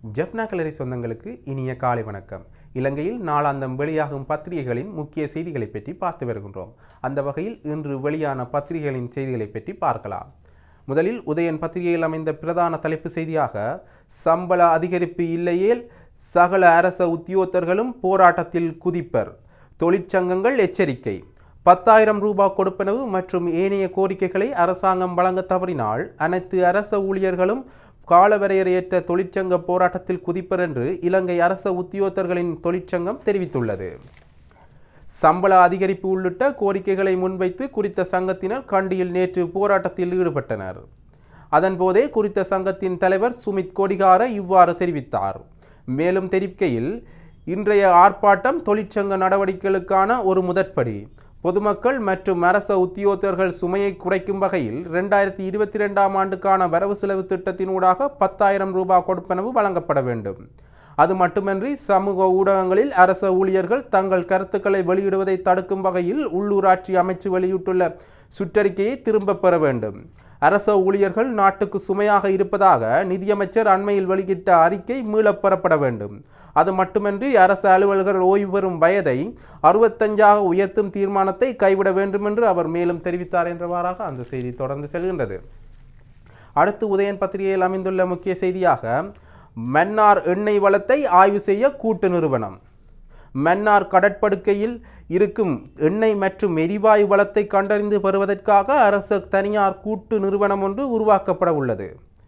ஜெஃப்னா கலரி சொந்தங்களுக்கு இனிய காலை வணக்கம் இலங்கையில் நாளாந்தம் வெளியாகும் பத்திரிகைகளின் முக்கிய செய்திகளை பற்றி பார்த்து வருகின்றோம் அந்த வகையில் இன்று வெளியான பத்திரிகைகளின் செய்திகளை பற்றி பார்க்கலாம் முதலில் உதயன் பத்திரிகையில் அமைந்த பிரதான தலைப்பு செய்தியாக சம்பள அதிகரிப்பு இல்லையேல் சகல அரச உத்தியோகத்தர்களும் போராட்டத்தில் குதிப்பர் தொழிற்சங்கங்கள் எச்சரிக்கை பத்தாயிரம் ரூபாய் கொடுப்பனவு மற்றும் ஏனைய கோரிக்கைகளை அரசாங்கம் வழங்க தவறினால் அனைத்து அரச ஊழியர்களும் காலவரையறையற்ற தொழிற்சங்க போராட்டத்தில் குதிப்பர் என்று இலங்கை அரச உத்தியோகத்தர்களின் தொழிற்சங்கம் தெரிவித்துள்ளது சம்பள அதிகரிப்பு உள்ளிட்ட கோரிக்கைகளை முன்வைத்து குறித்த சங்கத்தினர் கண்டியில் நேற்று போராட்டத்தில் ஈடுபட்டனர் அதன்போதே குறித்த சங்கத்தின் தலைவர் சுமித் கொடிகார இவ்வாறு தெரிவித்தார் மேலும் தெரிவிக்கையில் இன்றைய ஆர்ப்பாட்டம் தொழிற்சங்க நடவடிக்கைகளுக்கான ஒரு முதற்படி பொதுமக்கள் மற்றும் அரச உத்தியோகத்தர்கள் சுமையை குறைக்கும் வகையில் ரெண்டாயிரத்தி இருபத்தி ரெண்டாம் ஆண்டுக்கான வரவு செலவு திட்டத்தினூடாக பத்தாயிரம் ரூபாய் கொடுப்பனவு வழங்கப்பட வேண்டும் அது மட்டுமன்றி சமூக ஊடகங்களில் அரச ஊழியர்கள் தங்கள் கருத்துக்களை வெளியிடுவதை தடுக்கும் வகையில் உள்ளூராட்சி அமைச்சு வெளியிட்டுள்ள சுற்றறிக்கையை திரும்பப் பெற வேண்டும் அரச ஊழியர்கள் நாட்டுக்கு சுமையாக இருப்பதாக நிதியமைச்சர் அண்மையில் வெளியிட்ட அறிக்கை மீளப் பெறப்பட வேண்டும் அது மட்டுமன்றி அரசு அலுவலர்கள் ஓய்வு பெறும் வயதை அறுபத்தஞ்சாக உயர்த்தும் தீர்மானத்தை கைவிட வேண்டும் என்று அவர் மேலும் தெரிவித்தார் என்றவாறாக அந்த செய்தி தொடர்ந்து செல்கின்றது அடுத்து உதயன் பத்திரிகையில் அமைந்துள்ள முக்கிய செய்தியாக மன்னார் எண்ணெய் வளத்தை ஆய்வு செய்ய கூட்டு நிறுவனம் மன்னார் கடற்படுக்கையில் இருக்கும் எண்ணெய் மற்றும் எரிவாயு வளத்தை கண்டறிந்து பெறுவதற்காக அரசு தனியார் கூட்டு நிறுவனம் ஒன்று உருவாக்கப்பட உள்ளது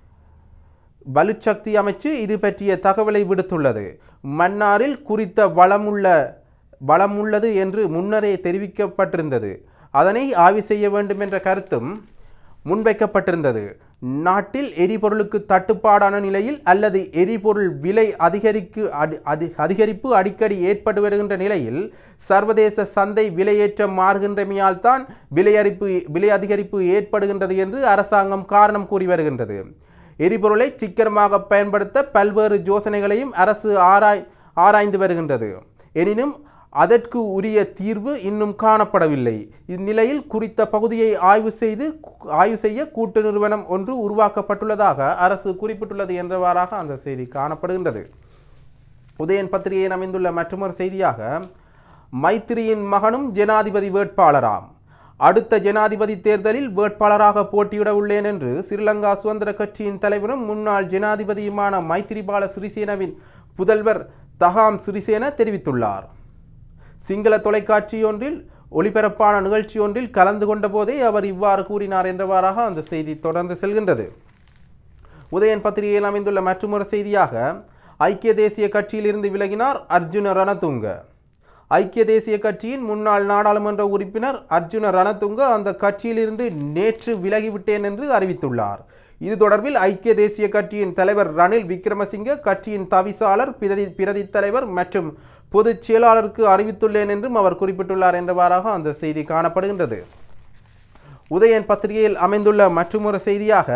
வலுச்சக்தி அமைச்சு இது பற்றிய தகவலை விடுத்துள்ளது மன்னாரில் குறித்த வளமுள்ள வளமுள்ளது என்று முன்னரே தெரிவிக்கப்பட்டிருந்தது அதனை ஆய்வு செய்ய வேண்டும் என்ற கருத்தும் முன்வைக்கப்பட்டிருந்தது நாட்டில் எரிபொருளுக்கு தட்டுப்பாடான நிலையில் அல்லது எரிபொருள் விலை அதிகரிக்கு அடி அதி அதிகரிப்பு அடிக்கடி ஏற்பட்டு வருகின்ற நிலையில் சர்வதேச சந்தை விலையேற்றம் மாறுகின்றமையால் தான் விலையரிப்பு விலை அதிகரிப்பு ஏற்படுகின்றது என்று அரசாங்கம் காரணம் கூறி வருகின்றது எரிபொருளை சிக்கனமாக பயன்படுத்த பல்வேறு யோசனைகளையும் அரசு ஆராய் ஆராய்ந்து வருகின்றது எனினும் அதற்கு உரிய தீர்வு இன்னும் காணப்படவில்லை இந்நிலையில் குறித்த பகுதியை ஆய்வு செய்து ஆய்வு செய்ய கூட்டு நிறுவனம் ஒன்று உருவாக்கப்பட்டுள்ளதாக அரசு குறிப்பிட்டுள்ளது என்றவாறாக அந்த செய்தி காணப்படுகின்றது உதயன் பத்திரிகையில் அமைந்துள்ள மற்றொரு செய்தியாக மைத்திரியின் மகனும் ஜனாதிபதி வேட்பாளராம் அடுத்த ஜனாதிபதி தேர்தலில் வேட்பாளராக போட்டியிட உள்ளேன் என்று ஸ்ரீலங்கா சுதந்திர கட்சியின் தலைவரும் முன்னாள் ஜனாதிபதியுமான மைத்திரிபால சிறிசேனவின் புதல்வர் தகாம் சிறிசேன தெரிவித்துள்ளார் சிங்கள தொலைக்காட்சி ஒன்றில் ஒளிபரப்பான நிகழ்ச்சி ஒன்றில் கலந்து கொண்ட போதே அவர் இவ்வாறு கூறினார் என்றவாறாக அந்த செய்தி தொடர்ந்து செல்கின்றது உதயன் பத்திரிகையில் அமைந்துள்ள மற்றொரு செய்தியாக ஐக்கிய தேசிய கட்சியிலிருந்து விலகினார் அர்ஜுன ரணதுங்க ஐக்கிய தேசிய கட்சியின் முன்னாள் நாடாளுமன்ற உறுப்பினர் அர்ஜுன ரணதுங்க அந்த கட்சியிலிருந்து நேற்று விலகிவிட்டேன் என்று அறிவித்துள்ளார் இது தொடர்பில் ஐக்கிய தேசிய கட்சியின் தலைவர் ரணில் விக்ரமசிங்க கட்சியின் தவிசாளர் பிரதி பிரதி தலைவர் மற்றும் பொதுச் செயலாளருக்கு அறிவித்துள்ளேன் என்றும் அவர் குறிப்பிட்டுள்ளார் என்றவாறாக அந்த செய்தி காணப்படுகின்றது உதயன் பத்திரிகையில் அமைந்துள்ள மற்றொரு செய்தியாக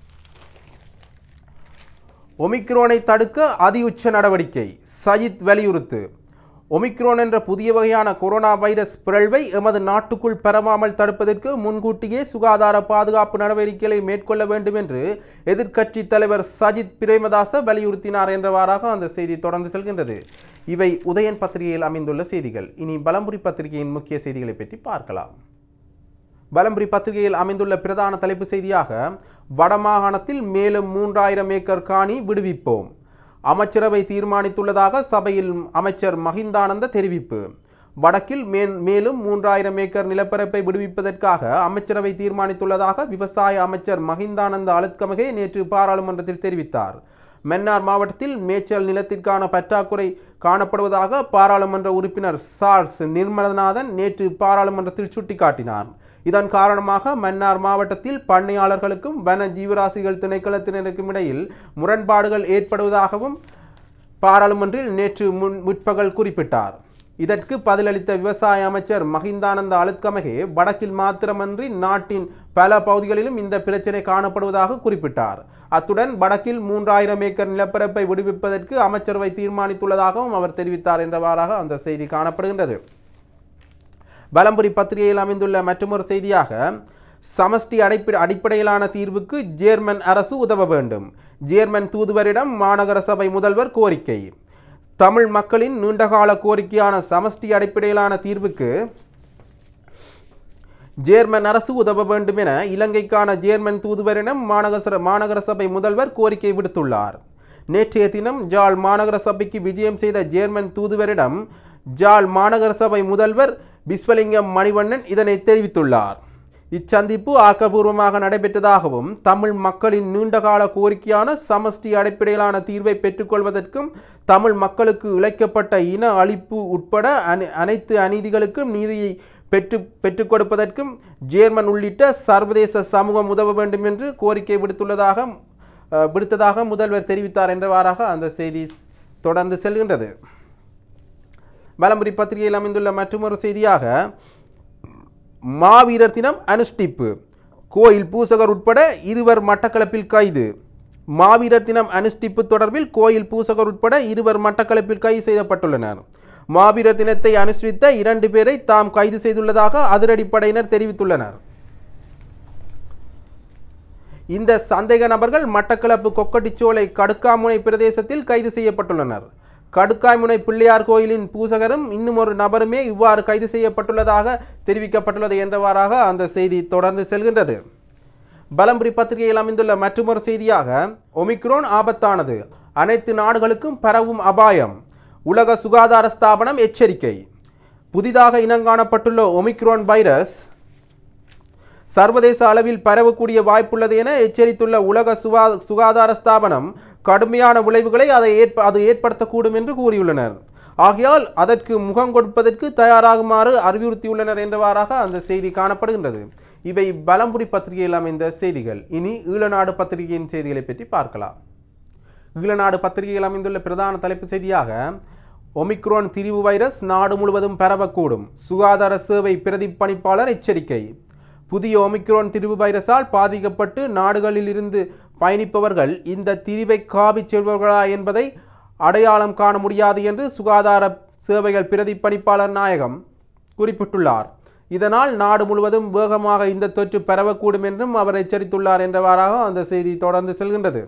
ஒமிக்ரோனை தடுக்க அதிஉச்ச நடவடிக்கை சஜித் வலியுறுத்து ஒமிக்ரோன் என்ற புதிய வகையான கொரோனா வைரஸ் பிறழ்வை எமது நாட்டுக்குள் பரவாமல் தடுப்பதற்கு முன்கூட்டியே சுகாதார பாதுகாப்பு நடவடிக்கைகளை மேற்கொள்ள வேண்டும் என்று எதிர்க்கட்சி தலைவர் சஜித் பிரேமதாச வலியுறுத்தினார் என்றவாறாக அந்த செய்தி தொடர்ந்து செல்கின்றது இவை உதயன் பத்திரிகையில் அமைந்துள்ள செய்திகள் இனி பலம்புரி பத்திரிகையின் முக்கிய செய்திகளை பற்றி பார்க்கலாம் பலம்புரி பத்திரிகையில் அமைந்துள்ள பிரதான தலைப்பு செய்தியாக வடமாகாணத்தில் மேலும் மூன்றாயிரம் ஏக்கர் காணி விடுவிப்போம் அமைச்சரவை தீர்மானித்துள்ளதாக சபையில் அமைச்சர் மஹிந்தானந்த தெரிவிப்பு வடக்கில் மேல் மேலும் மூன்றாயிரம் ஏக்கர் நிலப்பரப்பை விடுவிப்பதற்காக அமைச்சரவை தீர்மானித்துள்ளதாக விவசாய அமைச்சர் மஹிந்தானந்த அழுத்கமகே நேற்று பாராளுமன்றத்தில் தெரிவித்தார் மன்னார் மாவட்டத்தில் மேய்ச்சல் நிலத்திற்கான பற்றாக்குறை காணப்படுவதாக பாராளுமன்ற உறுப்பினர் சார்ஸ் நிர்மலநாதன் நேற்று பாராளுமன்றத்தில் சுட்டிக்காட்டினார் இதன் காரணமாக மன்னார் மாவட்டத்தில் பண்ணையாளர்களுக்கும் வன ஜீவராசிகள் திணைக்களத்தினருக்கும் இடையில் முரண்பாடுகள் ஏற்படுவதாகவும் பாராளுமன்றில் நேற்று முன் முற்பகல் குறிப்பிட்டார் இதற்கு பதிலளித்த விவசாய அமைச்சர் மஹிந்தானந்த அழுத்கமகே வடக்கில் மாத்திரமன்றி நாட்டின் பல பகுதிகளிலும் இந்த பிரச்சினை காணப்படுவதாக குறிப்பிட்டார் அத்துடன் வடக்கில் மூன்றாயிரம் ஏக்கர் நிலப்பரப்பை விடுவிப்பதற்கு அமைச்சரவை தீர்மானித்துள்ளதாகவும் அவர் தெரிவித்தார் என்றவாறாக அந்த செய்தி காணப்படுகின்றது பலம்புரி பத்திரிகையில் அமைந்துள்ள மற்றொரு செய்தியாக சமஷ்டி அடிப்படை அடிப்படையிலான தீர்வுக்கு ஜேர்மன் அரசு உதவ வேண்டும் ஜேர்மன் தூதுவரிடம் மாநகர சபை முதல்வர் கோரிக்கை தமிழ் மக்களின் நீண்டகால கோரிக்கையான சமஷ்டி அடிப்படையிலான தீர்வுக்கு ஜேர்மன் அரசு உதவ வேண்டும் என இலங்கைக்கான ஜேர்மன் தூதுவரிடம் மாநகர மாநகர சபை முதல்வர் கோரிக்கை விடுத்துள்ளார் நேற்றைய தினம் ஜாழ் மாநகர சபைக்கு விஜயம் செய்த ஜேர்மன் தூதுவரிடம் ஜாழ் மாநகர சபை முதல்வர் விஸ்வலிங்கம் மணிவண்ணன் இதனை தெரிவித்துள்ளார் இச்சந்திப்பு ஆக்கபூர்வமாக நடைபெற்றதாகவும் தமிழ் மக்களின் நீண்டகால கோரிக்கையான சமஷ்டி அடிப்படையிலான தீர்வை பெற்றுக்கொள்வதற்கும் தமிழ் மக்களுக்கு இழைக்கப்பட்ட இன அழிப்பு உட்பட அனை அனைத்து அநீதிகளுக்கும் நீதியை பெற்று பெற்றுக் கொடுப்பதற்கும் ஜேர்மன் உள்ளிட்ட சர்வதேச சமூகம் உதவ வேண்டும் என்று கோரிக்கை விடுத்துள்ளதாக அஹ், விடுத்ததாக முதல்வர் தெரிவித்தார் என்றவாறாக அந்த செய்தி தொடர்ந்து செல்கின்றது வலம்புரி பத்திரிகையில் அமைந்துள்ள மற்றொரு செய்தியாக மாவீரர் தினம் அனுஷ்டிப்பு கோயில் பூசகர் உட்பட இருவர் மட்டக்களப்பில் கைது மாவீரர் தினம் அனுஷ்டிப்பு தொடர்பில் கோயில் பூசகர் உட்பட இருவர் மட்டக்களப்பில் கைது செய்யப்பட்டுள்ளனர் மாவீரர் தினத்தை அனுஷ்டித்த இரண்டு பேரை தாம் கைது செய்துள்ளதாக அதிரடிப்படையினர் தெரிவித்துள்ளனர் இந்த சந்தேக நபர்கள் மட்டக்களப்பு கொக்கட்டிச்சோலை கடுக்காமுனை பிரதேசத்தில் கைது செய்யப்பட்டுள்ளனர் கடுக்காய்முனை பிள்ளையார் கோயிலின் பூசகரும் இன்னும் ஒரு நபருமே இவ்வாறு கைது செய்யப்பட்டுள்ளதாக தெரிவிக்கப்பட்டுள்ளது என்றவாறாக அந்த செய்தி தொடர்ந்து செல்கின்றது பலம்புரி பத்திரிகையில் அமைந்துள்ள மற்றொரு செய்தியாக ஒமிக்ரோன் ஆபத்தானது அனைத்து நாடுகளுக்கும் பரவும் அபாயம் உலக சுகாதார ஸ்தாபனம் எச்சரிக்கை புதிதாக இனங்காணப்பட்டுள்ள ஒமிக்ரோன் வைரஸ் சர்வதேச அளவில் பரவக்கூடிய வாய்ப்புள்ளது என எச்சரித்துள்ள உலக சுகா சுகாதார ஸ்தாபனம் கடுமையான விளைவுகளை அதை ஏற்ப அது ஏற்படுத்தக்கூடும் என்று கூறியுள்ளனர் ஆகையால் அதற்கு முகம் கொடுப்பதற்கு தயாராகுமாறு அறிவுறுத்தியுள்ளனர் என்றவாறாக அந்த செய்தி காணப்படுகின்றது இவை பலம்புரி பத்திரிகையில் அமைந்த செய்திகள் இனி ஈழநாடு பத்திரிகையின் செய்திகளை பற்றி பார்க்கலாம் ஈழநாடு பத்திரிகையில் அமைந்துள்ள பிரதான தலைப்பு செய்தியாக ஒமிக்ரோன் திரிவு வைரஸ் நாடு முழுவதும் பரவக்கூடும் சுகாதார சேவை பிரதிப்பணிப்பாளர் எச்சரிக்கை புதிய ஒமிக்ரோன் திரிவு வைரஸால் பாதிக்கப்பட்டு நாடுகளில் இருந்து பயணிப்பவர்கள் இந்த திரிவை காவிச் செல்பவர்களா என்பதை அடையாளம் காண முடியாது என்று சுகாதார சேவைகள் பிரதிப்பணிப்பாளர் நாயகம் குறிப்பிட்டுள்ளார் இதனால் நாடு முழுவதும் வேகமாக இந்த தொற்று பரவக்கூடும் என்றும் அவர் எச்சரித்துள்ளார் என்றவாறாக அந்த செய்தி தொடர்ந்து செல்கின்றது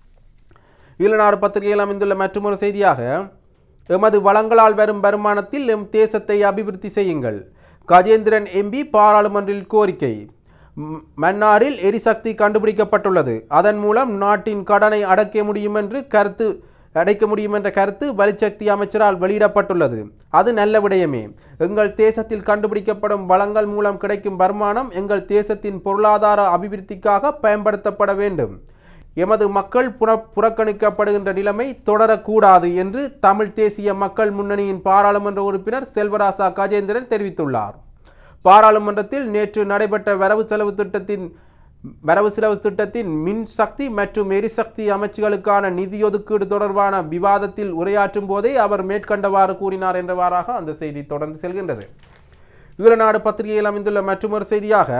ஈழநாடு பத்திரிகையில் அமைந்துள்ள மற்றொரு செய்தியாக எமது வளங்களால் வரும் வருமானத்தில் எம் தேசத்தை அபிவிருத்தி செய்யுங்கள் கஜேந்திரன் எம்பி பாராளுமன்றில் கோரிக்கை ம், மன்னாரில் எரிசக்தி கண்டுபிடிக்கப்பட்டுள்ளது அதன் மூலம் நாட்டின் கடனை அடக்க முடியும் என்று கருத்து அடைக்க முடியும் என்ற கருத்து வலிசக்தி அமைச்சரால் வெளியிடப்பட்டுள்ளது அது நல்ல விடயமே எங்கள் தேசத்தில் கண்டுபிடிக்கப்படும் வளங்கள் மூலம் கிடைக்கும் வருமானம் எங்கள் தேசத்தின் பொருளாதார அபிவிருத்திக்காக பயன்படுத்தப்பட வேண்டும் எமது மக்கள் புற புறக்கணிக்கப்படுகின்ற நிலைமை தொடரக்கூடாது என்று தமிழ் தேசிய மக்கள் முன்னணியின் பாராளுமன்ற உறுப்பினர் செல்வராசா கஜேந்திரன் தெரிவித்துள்ளார் பாராளுமன்றத்தில் நேற்று நடைபெற்ற வரவு செலவு திட்டத்தின் வரவு செலவு திட்டத்தின் மின் சக்தி மற்றும் எரிசக்தி அமைச்சுகளுக்கான நிதி ஒதுக்கீடு தொடர்பான விவாதத்தில் உரையாற்றும் போதே அவர் மேற்கண்டவாறு கூறினார் என்றவாறாக அந்த செய்தி தொடர்ந்து செல்கின்றது ஈழநாடு பத்திரிகையில் அமைந்துள்ள மற்றொரு செய்தியாக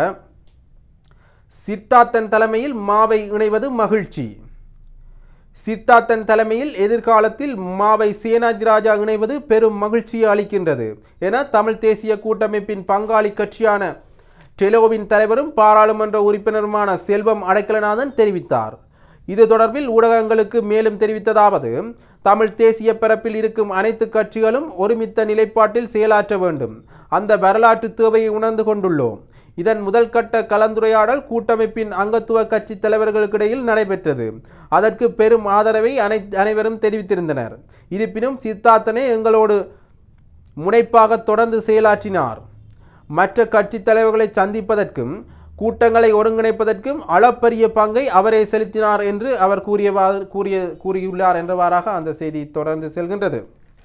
சித்தார்த்தன் தலைமையில் மாவை இணைவது மகிழ்ச்சி சித்தார்த்தன் தலைமையில் எதிர்காலத்தில் மாவை சேனாஜி ராஜா இணைவது பெரும் மகிழ்ச்சியை அளிக்கின்றது என தமிழ் தேசிய கூட்டமைப்பின் பங்காளி கட்சியான டெலோவின் தலைவரும் பாராளுமன்ற உறுப்பினருமான செல்வம் அடைக்கலநாதன் தெரிவித்தார் இது தொடர்பில் ஊடகங்களுக்கு மேலும் தெரிவித்ததாவது தமிழ் தேசிய பரப்பில் இருக்கும் அனைத்து கட்சிகளும் ஒருமித்த நிலைப்பாட்டில் செயலாற்ற வேண்டும் அந்த வரலாற்று தேவையை உணர்ந்து கொண்டுள்ளோம் இதன் முதல் கட்ட கலந்துரையாடல் கூட்டமைப்பின் அங்கத்துவ கட்சி தலைவர்களுக்கிடையில் நடைபெற்றது அதற்கு பெரும் ஆதரவை அனை அனைவரும் தெரிவித்திருந்தனர் இருப்பினும் சித்தார்த்தனே எங்களோடு முனைப்பாக தொடர்ந்து செயலாற்றினார் மற்ற கட்சித் தலைவர்களை சந்திப்பதற்கும் கூட்டங்களை ஒருங்கிணைப்பதற்கும் அளப்பரிய பங்கை அவரே செலுத்தினார் என்று அவர் கூறியவா கூறிய கூறியுள்ளார் என்றவாறாக அந்த செய்தி தொடர்ந்து செல்கின்றது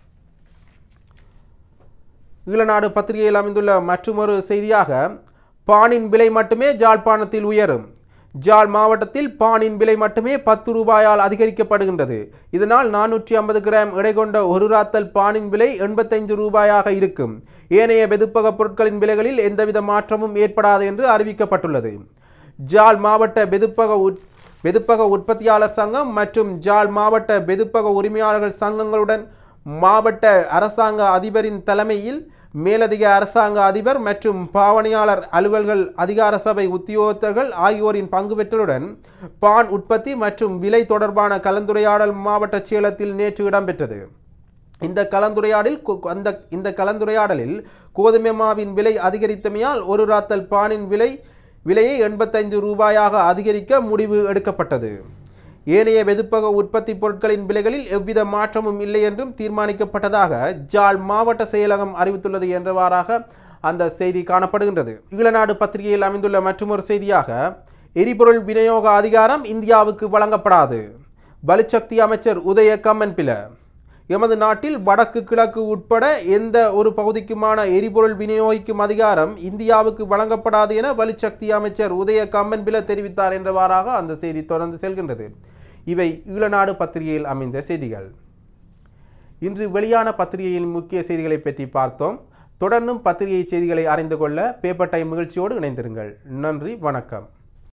ஈழநாடு பத்திரிகையில் அமைந்துள்ள மற்றொரு செய்தியாக பானின் விலை மட்டுமே ஜாழ்ப்பாணத்தில் உயரும் ஜாழ் மாவட்டத்தில் பானின் விலை மட்டுமே பத்து ரூபாயால் அதிகரிக்கப்படுகின்றது இதனால் நானூற்றி ஐம்பது கிராம் எடை கொண்ட ஒரு ராத்தல் பானின் விலை எண்பத்தைந்து ரூபாயாக இருக்கும் ஏனைய வெதுப்பக பொருட்களின் விலைகளில் எந்தவித மாற்றமும் ஏற்படாது என்று அறிவிக்கப்பட்டுள்ளது ஜாழ் மாவட்ட வெதுப்பக உற் வெதுப்பக உற்பத்தியாளர் சங்கம் மற்றும் ஜாழ் மாவட்ட வெதுப்பக உரிமையாளர்கள் சங்கங்களுடன் மாவட்ட அரசாங்க அதிபரின் தலைமையில் மேலதிக அரசாங்க அதிபர் மற்றும் பாவனையாளர் அலுவல்கள் அதிகார சபை உத்தியோகத்தர்கள் ஆகியோரின் பங்கு பெற்றலுடன் பான் உற்பத்தி மற்றும் விலை தொடர்பான கலந்துரையாடல் மாவட்ட சேலத்தில் நேற்று இடம்பெற்றது இந்த கலந்துரையாடலில் கு- அந்த இந்த கலந்துரையாடலில் கோதுமை மாவின் விலை அதிகரித்தமையால் ஒரு ராத்தல் பானின் விலை விலையை எண்பத்தைந்து ரூபாயாக அதிகரிக்க முடிவு எடுக்கப்பட்டது ஏனைய வெதுப்பக உற்பத்தி பொருட்களின் விலைகளில் எவ்வித மாற்றமும் இல்லை என்றும் தீர்மானிக்கப்பட்டதாக ஜாழ் மாவட்ட செயலகம் அறிவித்துள்ளது என்றவாறாக அந்த செய்தி காணப்படுகின்றது ஈழநாடு பத்திரிகையில் அமைந்துள்ள மற்றொரு செய்தியாக எரிபொருள் விநியோக அதிகாரம் இந்தியாவுக்கு வழங்கப்படாது பலுசக்தி அமைச்சர் உதய கம்மன்பில எமது நாட்டில் வடக்கு கிழக்கு உட்பட எந்த ஒரு பகுதிக்குமான எரிபொருள் விநியோகிக்கும் அதிகாரம் இந்தியாவுக்கு வழங்கப்படாது என வலுசக்தி அமைச்சர் உதய கம்மன்பில தெரிவித்தார் என்றவாறாக அந்த செய்தி தொடர்ந்து செல்கின்றது இவை ஈழநாடு பத்திரிகையில் அமைந்த செய்திகள் இன்று வெளியான பத்திரிகையின் முக்கிய செய்திகளை பற்றி பார்த்தோம் தொடர்ந்தும் பத்திரிகை செய்திகளை அறிந்து கொள்ள பேப்பர் டைம் நிகழ்ச்சியோடு இணைந்திருங்கள் நன்றி வணக்கம்